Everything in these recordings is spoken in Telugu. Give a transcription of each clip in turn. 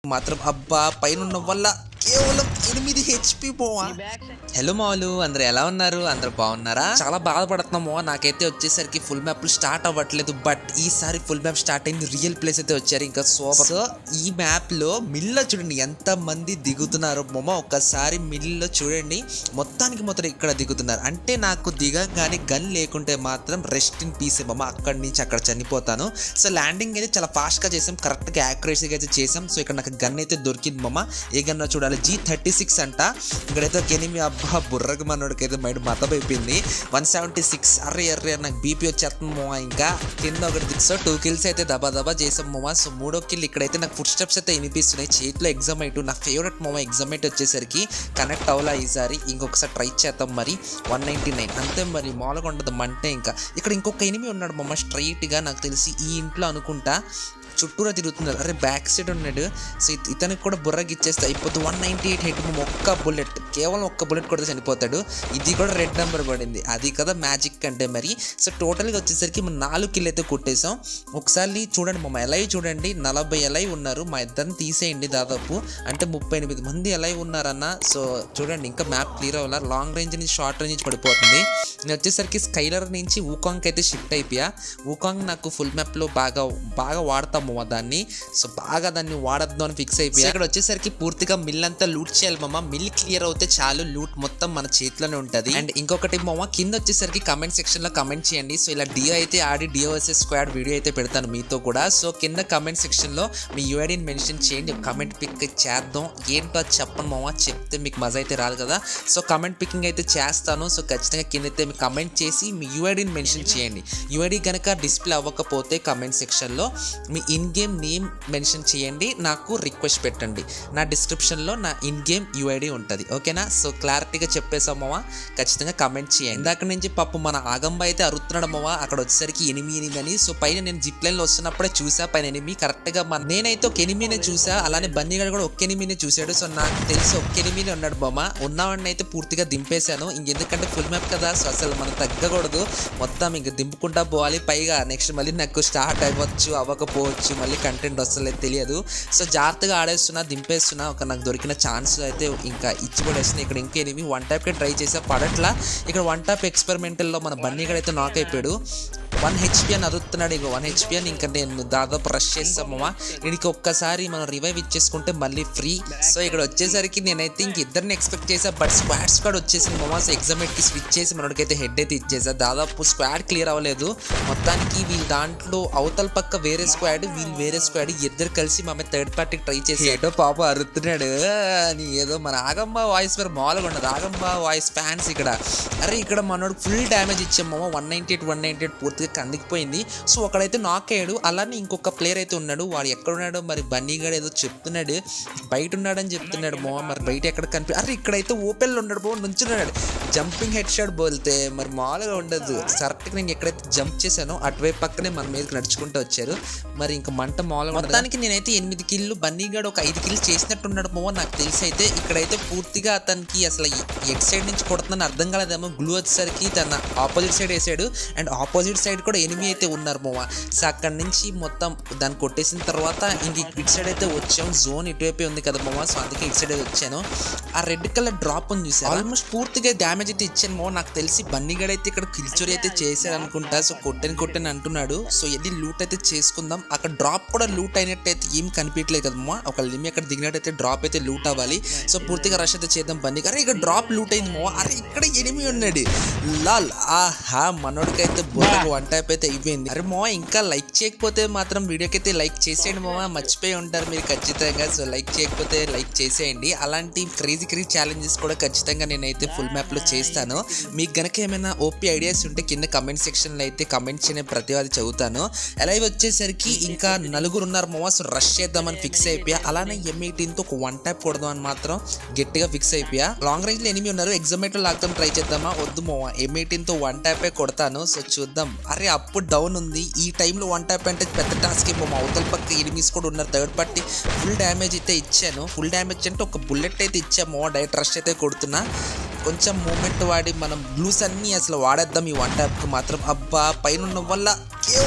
మాత్రం అబ్బా పైన ఉండడం వల్ల కేవలం ఎనిమిది హెచ్పి పోవా హలో మావులు అందరు ఎలా ఉన్నారు అందరు బాగున్నారా చాలా బాధపడుతున్నాము నాకైతే వచ్చేసరికి ఫుల్ మ్యాప్ స్టార్ట్ అవ్వట్లేదు బట్ ఈసారి ఫుల్ మ్యాప్ స్టార్ట్ అయింది రియల్ ప్లేస్ అయితే వచ్చారు ఇంకా సూపర్ సో ఈ మ్యాప్ లో మిల్లో చూడండి ఎంత మంది దిగుతున్నారో మొమ్మ ఒక్కసారి మిల్లో చూడండి మొత్తానికి మొత్తం ఇక్కడ దిగుతున్నారు అంటే నాకు దిగగానే గన్ లేకుంటే మాత్రం రెస్ట్ ఇన్ పీస్ మమ్మ అక్కడి నుంచి అక్కడ చనిపోతాను సో ల్యాండింగ్ అయితే చాలా ఫాస్ట్ గా చేసాం కరెక్ట్ గా యాక్యురసీగా అయితే చేసాం సో ఇక్కడ నాకు గన్ అయితే దొరికింది మమ్మ ఏ గన్ చూడాలి జీ థర్టీ సిక్స్ అంట ఇక్కడైతే ఒక ఎనిమిది అబ్బా బుర్రకు మనోడికి అయితే మైండ్ మతమైపోయింది వన్ సెవెంటీ సిక్స్ అర్రే అర్రే నాకు బీపీ వచ్చేస్తుంది మోమా ఇంకా కింద ఒకటి సో టూ కిల్స్ అయితే దబా దబా చేసాం మోమా సో మూడో కిల్ ఇక్కడైతే నాకు ఫుడ్ స్టెప్స్ అయితే వినిపిస్తున్నాయి చేతిలో ఎగ్జామ్ అయితే నా ఫేవరెట్ మోమా ఎగ్జామ్ అయితే వచ్చేసరికి కనెక్ట్ అవ్వాలా ఈసారి ఇంకొకసారి ట్రై చేద్దాం మరి వన్ నైంటీ నైన్ అంతే మరి మామూలుగా ఉండదు మంటే ఇంకా ఇక్కడ ఇంకొక ఎనిమి ఉన్నాడు మమ్మ స్ట్రైట్గా నాకు తెలిసి ఈ ఇంట్లో అనుకుంటా చుట్టూరా తిరుగుతున్నారు అరే బ్యాక్ సైడ్ ఉన్నాడు సో ఇత- ఇతనికి కూడా బుర్రకి ఇచ్చేస్తే అయిపోతుంది వన్ నైంటీ ఎయిట్ హెడ్ ఒక్క బుల్లెట్ కేవలం ఒక్క బుల్లెట్ కొడితే చనిపోతాడు ఇది కూడా రెడ్ నెంబర్ పడింది అది కదా మ్యాజిక్ అంటే మరి సో టోటల్గా వచ్చేసరికి మనం నాలుగు కిల్ అయితే కొట్టేసాం ఒకసారి చూడండి మా ఎలై చూడండి నలభై ఎలై ఉన్నారు మా ఇద్దరిని తీసేయండి దాదాపు అంటే ముప్పై ఎనిమిది మంది ఎలై ఉన్నారన్న సో చూడండి ఇంకా మ్యాప్ క్లియర్ అవ్వాల లాంగ్ రేంజ్ నుంచి షార్ట్ రేంజ్ నుంచి పడిపోతుంది నేను వచ్చేసరికి స్కైలర్ నుంచి ఊకాంగ్ అయితే షిఫ్ట్ అయిపోయా ఊకాంగ్ నాకు ఫుల్ మ్యాప్లో బాగా బాగా వాడతాము ఆ దాన్ని సో బాగా దాన్ని వాడద్దు అని ఫిక్స్ అయిపోయా ఇక్కడ వచ్చేసరికి పూర్తిగా మిల్ అంతా లూట్ చేయాలి మామ మిల్ క్లియర్ అవుతే చాలు లూట్ మొత్తం మన చేతిలోనే ఉంటది అండ్ ఇంకొకటి మామ కింద వచ్చేసరికి కమెంట్ సెక్షన్ లో కమెంట్ చేయండి సో ఇలా డియో అయితే ఆడి డియో వర్సెస్ స్క్వాడ్ వీడియో అయితే పెడతాను మీతో కూడా సో కింద కమెంట్ సెక్షన్ లో మీ యూఐడిని మెన్షన్ చేయండి కమెంట్ పిక్ చేద్దాం ఏంటో అది చెప్పండి మామ చెప్తే మీకు మజా అయితే రాదు కదా సో కమెంట్ పికింగ్ అయితే చేస్తాను సో ఖచ్చితంగా కింద అయితే మీ కమెంట్ చేసి మీ యూఐడిని మెన్షన్ చేయండి యూఐడి కనుక డిస్ప్లే అవ్వకపోతే కమెంట్ సెక్షన్లో మీ ఇన్ గేమ్ నేమ్ మెన్షన్ చేయండి నాకు రిక్వెస్ట్ పెట్టండి నా డిస్క్రిప్షన్లో నా ఇన్ గేమ్ యూఐడి ఉంటుంది ఓకేనా సో క్లారిటీగా చెప్పేసామవా ఖచ్చితంగా కమెంట్ చేయండి ఇందాక నుంచి పాపం మన ఆగంబ అయితే అరుతున్నాడమ్మవా అక్కడ వచ్చేసరికి ఎనిమి ఎనిమి అని సో పైన నేను జిప్ లైన్లో వస్తున్నప్పుడే చూసా పైన ఎనిమి కరెక్ట్గా మన నేనైతే ఒక ఎనిమినే చూసా అలానే బన్నీగాడు కూడా ఒక్క ఎనిమినే చూశాడు సో నాకు తెలిసి ఒక్క ఎనిమినే ఉన్నాడు బొమ్మ ఉన్నవాడిని అయితే పూర్తిగా దింపేశాను ఇంకెందుకంటే ఫుల్ మ్యాప్ కదా సో అసలు మనం తగ్గకూడదు మొత్తం ఇంక దింపుకుంటా పోవాలి పైగా నెక్స్ట్ మళ్ళీ నాకు స్టార్ట్ అవ్వచ్చు అవ్వకపోవచ్చు మళ్ళీ కంటెంట్ వస్తలేదు తెలియదు సో జాగ్రత్తగా ఆడేస్తున్నా దింపేస్తున్నా ఒక నాకు దొరికిన ఛాన్స్ అయితే ఇంకా ఇచ్చి పడేస్తున్నా ఇక్కడ ఇంకా ఎనిమి వన్ టైప్కే ట్రై చేసా పడట్లా ఇక్కడ వన్ టైప్ ఎక్స్పెరిమెంటల్లో మన బన్నీ కూడా అయితే నాక్ అయిపోయాడు వన్ హెచ్పి అని అదుగుతున్నాడు ఇక వన్ హెచ్పి అని ఇంకా నేను దాదాపు రష్ చేస్తామమ్మా వీడికి ఒక్కసారి మనం రివైవ్ ఇచ్చేసుకుంటే మళ్ళీ ఫ్రీ సో ఇక్కడ వచ్చేసరికి నేనైతే ఇంక ఇద్దరిని ఎక్స్పెక్ట్ చేసా బట్ స్క్వాడ్ స్క్వాడ్ వచ్చేసింది మమ్మా సో ఎగ్జామేట్కి స్విచ్ చేసి మనోడికైతే హెడ్ అయితే ఇచ్చేసా దాదాపు స్క్వాడ్ క్లియర్ అవ్వలేదు మొత్తానికి వీళ్ళ దాంట్లో అవతల పక్క వేరే స్క్వాడ్ వీళ్ళు వేరే స్క్వాడ్ ఇద్దరు కలిసి మా థర్డ్ పార్టీకి ట్రై చేసి ఏటో పాప అరుతున్నాడు అని ఏదో మన ఆగమ్మ వాయిస్ పేరు మామూలుగా ఉండదు ఆగమ్మ వాయిస్ ఫ్యాన్స్ ఇక్కడ అరే ఇక్కడ మనోడు ఫుల్ డ్యామేజ్ ఇచ్చాము one ninety eight one ninety eight పూర్తిగా కందికిపోయింది సో ఒకడైతే నాక్ అయ్యాడు అలానే ఇంకొక ప్లేయర్ అయితే ఉన్నాడు వాడు ఎక్కడ ఉన్నాడో మరి బన్నీగాడు ఏదో చెప్తున్నాడు బయట ఉన్నాడని చెప్తున్నాడు మో మరి బయట ఎక్కడ కనిపి అరే ఇక్కడైతే ఓపెన్లో ఉన్నాడు బో నుంచున్నాడు జంపింగ్ హెడ్ షాట్ బోల్తే మరి మామూలుగా ఉండదు కరెక్ట్గా నేను ఎక్కడైతే జంప్ చేశానో అటువైపు పక్కనే మన మీదకి నడుచుకుంటూ వచ్చారు మరి ఇంకా మంట మామూలుగా మొత్తానికి నేనైతే ఎనిమిది కిల్లు బన్నీగాడు ఒక ఐదు కిల్లు చేసినట్టున్నాడు మో నాకు తెలిసి అయితే ఇక్కడైతే పూర్తిగా అతనికి అసలు ఎట్ సైడ్ నుంచి కొడుతుందని అర్థం కాలేదేమో గ్లూ వచ్చేసరికి తన ఆపోజిట్ సైడ్ వేసాడు అండ్ ఆపోజిట్ సైడ్ కూడా ఎనిమి అయితే ఉన్నారు మోమ సో అక్కడ నుంచి మొత్తం దాన్ని కొట్టేసిన తర్వాత ఇంక ఇటు సైడ్ అయితే వచ్చాం జోన్ ఇటువైపే ఉంది కదా మోమ సో అందుకే ఇటు సైడ్ వచ్చాను ఆ రెడ్ కలర్ డ్రాప్ ఉంది చూసాను ఆల్మోస్ట్ పూర్తిగా డ్యామేజ్ అయితే ఇచ్చాను మో నాకు తెలిసి బన్నీగడ్ అయితే ఇక్కడ కిల్చోరీ అయితే చేశాడు అనుకుంటా సో కొట్టని కొట్టని అంటున్నాడు సో వెళ్ళి లూట్ అయితే చేసుకుందాం అక్కడ డ్రాప్ కూడా లూట్ అయినట్టు అయితే ఏం కనిపించలేదు కదమ్మా ఒక లిమి అక్కడ దిగినట్టయితే డ్రాప్ అయితే లూట్ అవ్వాలి సో పూర్తిగా రష్ అయితే చేద్దాం బన్నీ అరే ఇక్కడ డ్రాప్ లూట్ అయింది మో అరే ఇక్కడ ఎనిమి ఉన్నాడు లాల్ ఆహా మనోడికైతే బోర్డు వన్ టైప్ అయితే అయిపోయింది అరే మో ఇంకా లైక్ చేయకపోతే మాత్రం వీడియోకి అయితే లైక్ చేసేయండి మామ మర్చిపోయి ఉంటారు మీరు ఖచ్చితంగా సో లైక్ చేయకపోతే లైక్ చేసేయండి అలాంటి క్రేజీ క్రేజీ ఛాలెంజెస్ కూడా ఖచ్చితంగా నేనైతే ఫుల్ మ్యాప్ లో చేస్తాను మీకు గనక ఏమైనా ఓపీ ఐడియాస్ ఉంటే కింద కమెంట్ సెక్షన్ లో అయితే కమెంట్ చేయని ప్రతివాది చదువుతాను లైవ్ వచ్చేసరికి ఇంకా నలుగురు ఉన్నారు మామ సో రష్ చేద్దామని ఫిక్స్ అయిపోయా అలానే ఎం తో ఒక వన్ టైప్ కొడదాం అని మాత్రం గట్టిగా ఫిక్స్ అయిపోయా లాంగ్ రేంజ్ లో ఎనిమి ఉన్నారు ఎగ్జామేట్ లో లాక్దాం ట్రై చేద్దామా వద్దు మామ ఎం తో వన్ టైపే కొడతాను సో చూద్దాం అరే అప్పుడు డౌన్ ఉంది ఈ టైంలో వన్ టైప్ అంటే పెద్ద టాస్క్ ఏమో మా అవతల పక్క ఎనిమిస్ కూడా ఉన్నారు థర్డ్ పార్టీ ఫుల్ డ్యామేజ్ అయితే ఇచ్చాను ఫుల్ డ్యామేజ్ అంటే ఒక బుల్లెట్ అయితే ఇచ్చాము డైరెక్ట్ రష్ అయితే కొడుతున్నా కొంచెం మూమెంట్ వాడి మనం బ్లూస్ అన్నీ అసలు వాడేద్దాం ఈ వన్ ట్యాప్కి మాత్రం అబ్బా పైన ఉండడం వల్ల కేవలం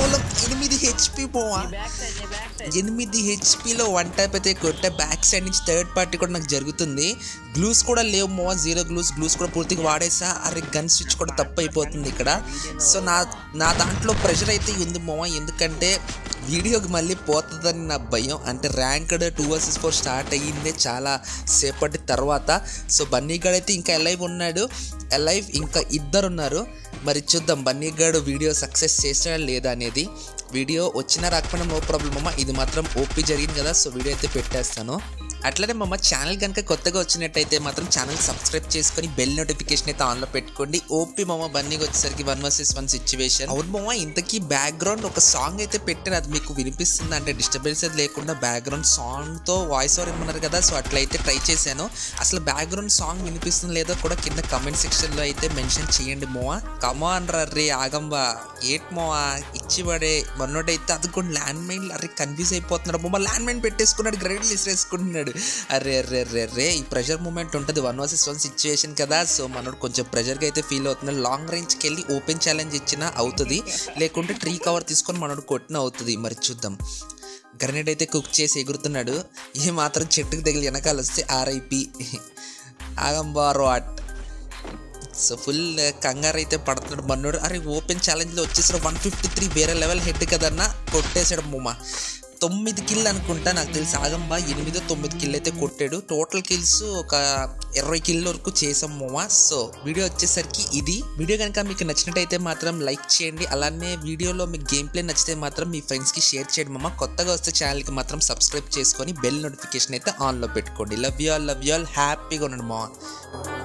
ఎనిమిది హెచ్పి పోవా ఎనిమిది హెచ్పిలో వన్ టైప్ అయితే కొట్టే బ్యాక్ సైడ్ నుంచి థర్డ్ పార్టీ కూడా నాకు జరుగుతుంది గ్లూస్ కూడా లేవు మోవా జీరో గ్లూస్ గ్లూస్ కూడా పూర్తిగా వాడేసా అరే గన్ స్విచ్ కూడా తప్పు అయిపోతుంది ఇక్కడ సో నా నా దాంట్లో ప్రెషర్ అయితే ఉంది మోవా ఎందుకంటే వీడియోకి మళ్ళీ పోతుందని నా భయం అంటే ranked two versus four start అయ్యిందే చాలా సేపటి తర్వాత సో బన్నీగాడ్ అయితే ఇంకా ఎలైవ్ ఉన్నాడు ఎలైవ్ ఇంకా ఇద్దరు ఉన్నారు మరి చూద్దాం బన్నీగాడు వీడియో సక్సెస్ చేసాడా లేదా అనేది వీడియో వచ్చినా రాకపోయినా నో ప్రాబ్లం అమ్మ ఇది మాత్రం ఓపీ జరిగింది కదా సో వీడియో అయితే పెట్టేస్తాను అట్లనే మమ్మ ఛానల్ కనుక కొత్తగా వచ్చినట్టయితే మాత్రం ఛానల్ సబ్స్క్రైబ్ చేసుకొని బెల్ నోటిఫికేషన్ అయితే ఆన్లో పెట్టుకోండి ఓపీ మమ్మ బన్నీకి వచ్చేసరికి వన్ వర్సెస్ వన్ సిచ్యువేషన్ అవును మమ్మ ఇంతకీ బ్యాక్గ్రౌండ్ ఒక సాంగ్ అయితే పెట్టారు అది మీకు వినిపిస్తుంది అంటే డిస్టర్బెన్స్ అది లేకుండా బ్యాక్గ్రౌండ్ సాంగ్తో వాయిస్ ఓవర్ ఇమ్మన్నారు కదా సో అట్లయితే ట్రై చేశాను అసలు బ్యాక్గ్రౌండ్ సాంగ్ వినిపిస్తుంది లేదో కూడా కింద కమెంట్ సెక్షన్లో అయితే మెన్షన్ చేయండి మోవా కమాన్ రే ఆగంబా ఏట్ మోవా ఇచ్చి పడే మొన్నటైతే అది కూడా ల్యాండ్ మైన్ అరే కన్ఫ్యూజ్ అయిపోతున్నాడు బొమ్మ ల్యాండ్ మైన్ పెట్టేసుకున్నాడు గ్రేడ్లు ఇసిరేసుకుంటున్నాడు అరే అరే అరే రే ఈ ప్రెషర్ మూమెంట్ ఉంటుంది వన్ వర్సెస్ వన్ సిచ్యువేషన్ కదా సో మనోడు కొంచెం ప్రెషర్గా అయితే ఫీల్ అవుతున్నాడు లాంగ్ రేంజ్కి వెళ్ళి ఓపెన్ ఛాలెంజ్ ఇచ్చినా అవుతుంది లేకుంటే ట్రీ కవర్ తీసుకొని మనోడు కొట్టిన అవుతుంది మరి చూద్దాం గ్రనేడ్ అయితే కుక్ చేసి ఎగురుతున్నాడు ఏ మాత్రం చెట్టుకు తగిలి వెనకాల వస్తే ఆర్ఐపి ఆగంబారో అట్ సో ఫుల్ కంగారు అయితే పడుతున్నాడు మన్నోడు అరే ఓపెన్ ఛాలెంజ్లో వచ్చేసాడు వన్ ఫిఫ్టీ త్రీ వేరే లెవెల్ హెడ్ కదన్నా కొట్టేసాడు మొమ్మ తొమ్మిది కిల్ అనుకుంటా నాకు తెలిసి ఆగంబా ఎనిమిదో తొమ్మిది కిల్ అయితే కొట్టాడు టోటల్ కిల్స్ ఒక ఇరవై కిల్ వరకు చేసాం మోమా సో వీడియో వచ్చేసరికి ఇది వీడియో కనుక మీకు నచ్చినట్టయితే మాత్రం లైక్ చేయండి అలానే వీడియోలో మీకు గేమ్ ప్లే నచ్చితే మాత్రం మీ ఫ్రెండ్స్కి షేర్ చేయండి మామ కొత్తగా వస్తే ఛానల్కి మాత్రం సబ్స్క్రైబ్ చేసుకొని బెల్ నోటిఫికేషన్ అయితే ఆన్లో పెట్టుకోండి love you all love you all హ్యాపీగా ఉండండి మామ